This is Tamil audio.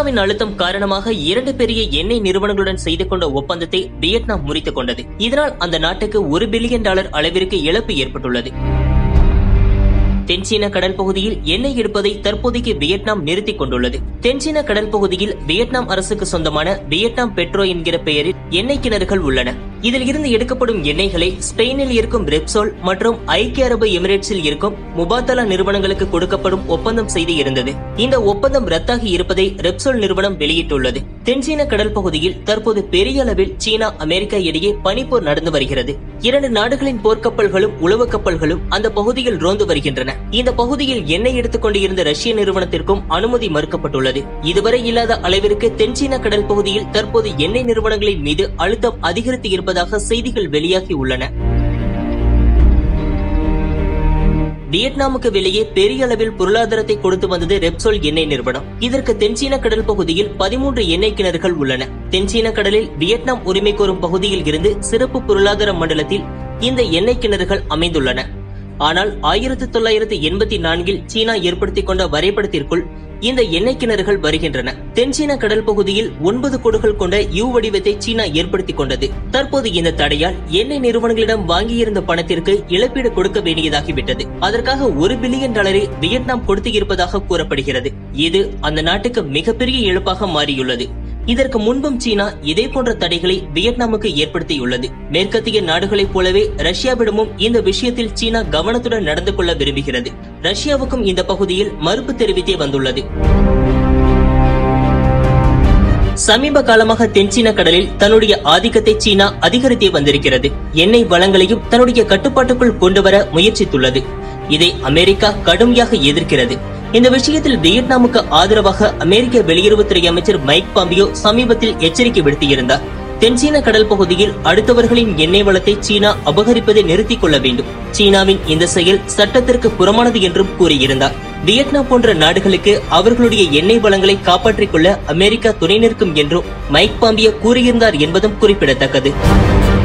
சீனாவின் அழுத்தம் காரணமாக இரண்டு பெரிய எண்ணெய் நிறுவனங்களுடன் செய்து கொண்ட ஒப்பந்தத்தை வியட்நாம் முறித்துக் கொண்டது இதனால் அந்த நாட்டுக்கு ஒரு பில்லியன் டாலர் அளவிற்கு இழப்பு ஏற்பட்டுள்ளது தென்சீன கடல் பகுதியில் எண்ணெய் எடுப்பதை தற்போதைக்கு வியட்நாம் நிறுத்திக் கொண்டுள்ளது தென்சீன கடல் பகுதியில் வியட்நாம் அரசுக்கு சொந்தமான வியட்நாம் பெட்ரோ என்கிற பெயரில் எண்ணெய் கிணறுகள் உள்ளன இதில் இருந்து எடுக்கப்படும் எண்ணெய்களை ஸ்பெயினில் இருக்கும் ரெப்சோல் மற்றும் ஐக்கிய அரபு எமிரேட்ஸில் இருக்கும் முபாத்தலா நிறுவனங்களுக்கு கொடுக்கப்படும் ஒப்பந்தம் செய்து இருந்தது இந்த ஒப்பந்தம் ரத்தாகி இருப்பதை ரெப்சோல் நிறுவனம் வெளியிட்டுள்ளது தென்சீன கடல் பகுதியில் தற்போது பெரிய அளவில் சீனா அமெரிக்கா இடையே பனிப்போர் நடந்து வருகிறது இரண்டு நாடுகளின் போர்க்கப்பல்களும் உளவு கப்பல்களும் அந்த பகுதியில் ரோந்து வருகின்றன இந்த பகுதியில் எண்ணெய் எடுத்துக் கொண்டிருந்த ரஷ்ய நிறுவனத்திற்கும் அனுமதி மறுக்கப்பட்டுள்ளது இதுவரை இல்லாத அளவிற்கு தென்சீன கடல் பகுதியில் தற்போது எண்ணெய் நிறுவனங்களின் மீது அழுத்தம் அதிகரித்து இருப்பதாக செய்திகள் வெளியாகி உள்ளன வியட்நாமுக்கு வெளியே பெரிய அளவில் பொருளாதாரத்தை கொடுத்து வந்தது ரெப்சோல் எண்ணெய் நிறுவனம் இதற்கு தென்சீன கடல் பகுதியில் பதிமூன்று எண்ணெய் கிணறுகள் உள்ளன தென்சீன கடலில் வியட்நாம் உரிமை கோரும் பகுதியில் இருந்து சிறப்பு பொருளாதார மண்டலத்தில் இந்த எண்ணெய் கிணறுகள் அமைந்துள்ளன ஆனால் ஆயிரத்தி தொள்ளாயிரத்தி எண்பத்தி நான்கில் சீனா ஏற்படுத்திக் கொண்ட வரைபடத்திற்குள் இந்த எண்ணெய் கிணறுகள் வருகின்றன தென்சீன கடல் பகுதியில் ஒன்பது கோடுகள் கொண்ட யூ வடிவத்தை சீனா ஏற்படுத்திக் கொண்டது தற்போது இந்த தடையால் எண்ணெய் நிறுவனங்களிடம் வாங்கியிருந்த பணத்திற்கு இழப்பீடு கொடுக்க வேண்டியதாகிவிட்டது அதற்காக ஒரு பில்லியன் டாலரை வியட்நாம் கொடுத்து இருப்பதாக கூறப்படுகிறது இது அந்த நாட்டுக்கு மிகப்பெரிய இழப்பாக மாறியுள்ளது இதற்கு முன்பும் சீனா இதே போன்ற தடைகளை வியட்நாமுக்கு ஏற்படுத்தியுள்ளது மேற்கத்திய நாடுகளைப் போலவே ரஷ்யாவிடமும் இந்த விஷயத்தில் சீனா கவனத்துடன் நடந்து கொள்ள விரும்புகிறது ரஷ்யாவுக்கும் இந்த பகுதியில் மறுப்பு தெரிவித்தே வந்துள்ளது சமீப காலமாக தென்சீன கடலில் தன்னுடைய ஆதிக்கத்தை சீனா அதிகரித்தே வந்திருக்கிறது எண்ணெய் வளங்களையும் தன்னுடைய கட்டுப்பாட்டுக்குள் கொண்டுவர முயற்சித்துள்ளது இதை அமெரிக்கா கடுமையாக எதிர்க்கிறது இந்த விஷயத்தில் வியட்நாமுக்கு ஆதரவாக அமெரிக்க வெளியுறவுத்துறை அமைச்சர் மைக் பாம்பியோ சமீபத்தில் எச்சரிக்கை விடுத்திருந்தார் தென்சீன கடல் பகுதியில் அடுத்தவர்களின் எண்ணெய் வளத்தை சீனா அபகரிப்பதை நிறுத்திக் கொள்ள வேண்டும் சீனாவின் இந்த செயல் சட்டத்திற்கு புறமானது என்றும் கூறியிருந்தார் வியட்நாம் போன்ற நாடுகளுக்கு அவர்களுடைய எண்ணெய் வளங்களை காப்பாற்றிக் கொள்ள அமெரிக்கா துணை நிற்கும் என்றும் மைக் பாம்பியோ கூறியிருந்தார் என்பதும் குறிப்பிடத்தக்கது